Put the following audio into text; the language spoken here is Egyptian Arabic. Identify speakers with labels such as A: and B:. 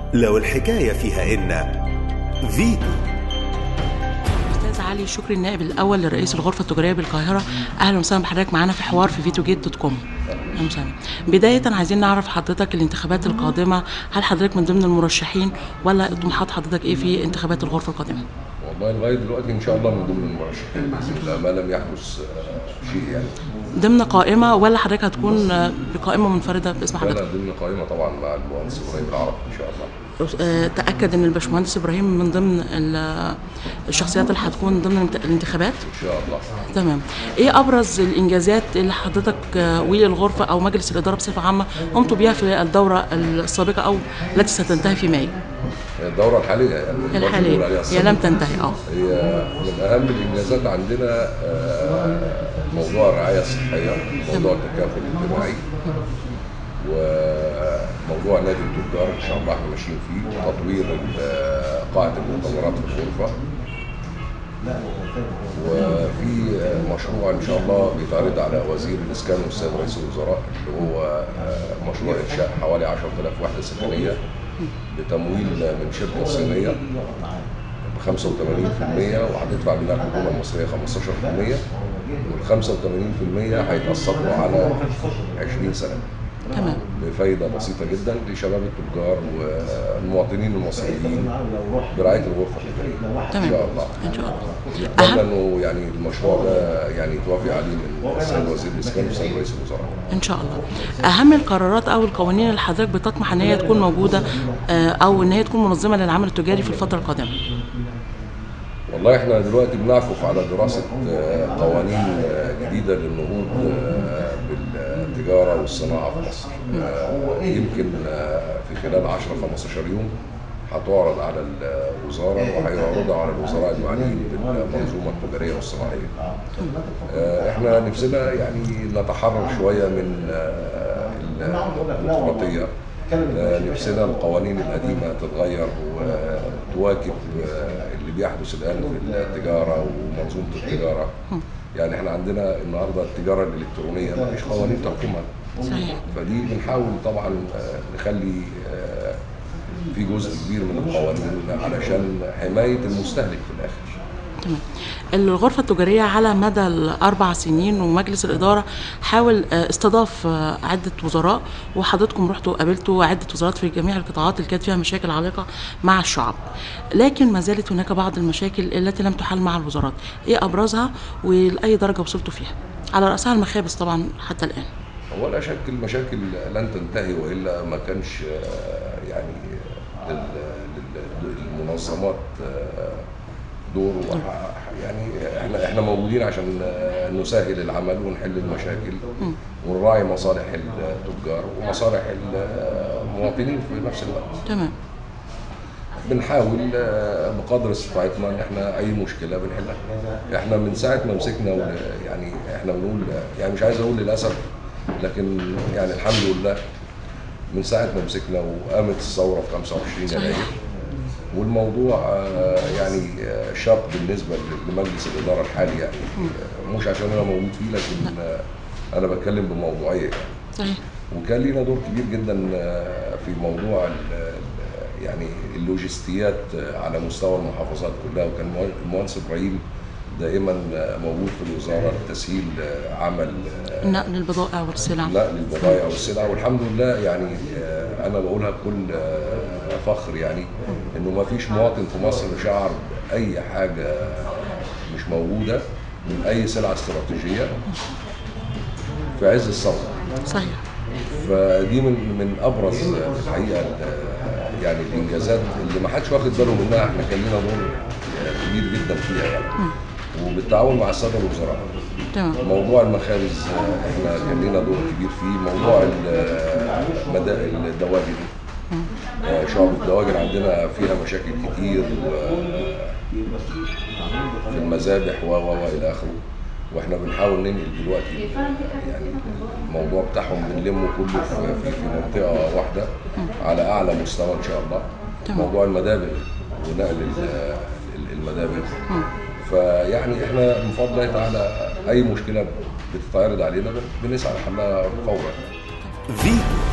A: لو الحكاية فيها إن فيتو
B: استاذ علي شكري النائب الاول لرئيس الغرفه التجاريه بالقاهره اهلا وسهلا بحضرتك معانا في حوار في فيتو جيت دوت كوم اهلا وسهلا بدايه عايزين نعرف حضرتك الانتخابات القادمه هل حضرتك من ضمن المرشحين ولا طموحات حضرتك ايه في انتخابات الغرفه القادمه
C: والله لغايه دلوقتي ان شاء الله من ضمن المرشحين باذن الله ما لم يحدث آه، شيء يعني
B: ضمن قائمه ولا حضرتك هتكون آه، بقائمه منفرده باسم
C: لا
B: حضرتك
C: لا ضمن قائمه طبعا مع المهندس ابراهيم العرب ان شاء الله
B: آه، تاكد ان الباشمهندس ابراهيم من ضمن ال- الشخصيات اللي هتكون ضمن الانت- الانتخابات
C: ان شاء الله
B: تمام ايه ابرز الانجازات اللي حضرتك آه، والغرفه او مجلس الاداره بصفه عامه قمتوا بيها في الدوره السابقه او التي ستنتهي في مايو
C: الدوره الحاليه يعني برضه بنقول عليها
B: الحاليه هي
C: السنة.
B: لم تنتهي اه
C: هي من اهم الانجازات عندنا آه، موضوع الرعايه الصحيه موضوع التكافل الاجتماعي وموضوع نادي التجار ان شاء الله احنا ماشيين فيه تطوير ال- قاعه المؤتمرات في الغرفه وفي مشروع ان شاء الله بيتعرض على وزير الاسكان والسيد رئيس الوزراء اللي هو آه، مشروع انشاء حوالي 10000 وحده سكنيه بتمويل من شركه صينيه ب 85% وهتدفع منها الحكومه المصريه 15% وال 85% هيتقسطوا على 20 سنه
B: تمام
C: بفايده بسيطه جدا لشباب التجار والمواطنين المصريين برعايه الغرفه التجاريه ان
B: تمام.
C: شاء الله
B: ان شاء الله
C: اتمنى
B: أهم
C: انه يعني المشروع ده يعني يتوافق عليه من السيد وزير الاسكان والسيد رئيس الوزراء
B: ان شاء الله اهم القرارات او القوانين اللي حضرتك بتطمح ان هي تكون موجوده آه، او ان هي تكون منظمه للعمل التجاري في الفتره القادمه
C: والله احنا دلوقتي بنعكف على دراسه آه، قوانين آه، جديده للنهوض آه، بالتجاره والصناعه في مصر آه، يمكن آه، في خلال 10 15 يوم هتعرض على الوزاره وهيعرضها على الوزراء المعنيين بالمنظومه التجاريه والصناعيه. آه، احنا نفسنا يعني نتحرر شويه من آه، الديمقراطيه آه، نفسنا القوانين القديمه تتغير وتواكب آه، اللي بيحدث الان في التجاره ومنظومه التجاره يعني احنا عندنا النهارده التجاره الالكترونيه ما فيش قوانين تحكمها
B: صحيح
C: فدي بنحاول طبعا آه، نخلي آه، في جزء كبير من القوانين علشان حمايه المستهلك في الاخر
B: تمام الغرفة التجارية على مدى الأربع سنين ومجلس الإدارة حاول آه، استضاف آه، عدة وزراء وحضرتكم رحتوا قابلتوا عدة وزارات في جميع القطاعات اللي كانت فيها مشاكل عالقة مع الشعب لكن ما زالت هناك بعض المشاكل التي لم تحل مع الوزارات إيه أبرزها ولأي درجة وصلتوا فيها على رأسها المخابز طبعا حتى الآن
C: هو لا شك المشاكل لن تنتهي والا ما كانش آه، يعني لل- لل- للمنظمات آه، دور وح- يعني احنا احنا موجودين عشان آه، نسهل العمل ونحل المشاكل ونراعي مصالح التجار ومصالح المواطنين في نفس الوقت.
B: تمام
C: بنحاول آه، بقدر استطاعتنا ان احنا اي مشكله بنحلها احنا من ساعه ما مسكنا ول- يعني احنا بنقول يعني مش عايز اقول للاسف لكن يعني الحمد لله من ساعه ما مسكنا وقامت الثوره في 25
B: صحيح.
C: يناير والموضوع آه، يعني آه، شاق بالنسبه لمجلس الاداره الحالي يعني آه، مش عشان انا موجود فيه لكن آه، انا بتكلم بموضوعيه يعني.
B: صحيح
C: وكان لينا دور كبير جدا آه، في موضوع ال- ال- يعني اللوجستيات آه، على مستوى المحافظات كلها وكان المه- المهندس ابراهيم دائما آه، موجود في الوزاره لتسهيل آه، عمل آه،
B: نقل البضائع والسلع
C: نقل البضائع والسلع والحمد لله يعني آه، انا بقولها بكل آه، فخر يعني انه ما فيش مواطن في مصر شعر باي حاجه مش موجوده من اي سلعه استراتيجيه في عز الثوره
B: صحيح
C: فدي من من ابرز الحقيقه ال- يعني الانجازات اللي ما حدش واخد باله منها احنا كان لنا دور كبير جدا فيها يعني وبالتعاون مع الساده الوزراء
B: تمام
C: موضوع المخابز آه، احنا كان لنا دور كبير فيه موضوع ال- مدا- الدواجن آه، شعب الدواجن عندنا فيها مشاكل كتير و- في المذابح و و و الى اخره واحنا بنحاول ننقل دلوقتي يعني الموضوع بتاعهم بنلمه كله في, في, في منطقه واحده على اعلى مستوى ان شاء الله
B: تمام.
C: موضوع المدابغ ونقل ال- ال- المدابغ فيعني احنا من فضل الله تعالى اي مشكله بتتعرض علينا بن- بنسعى لحلها فورا
A: فيتو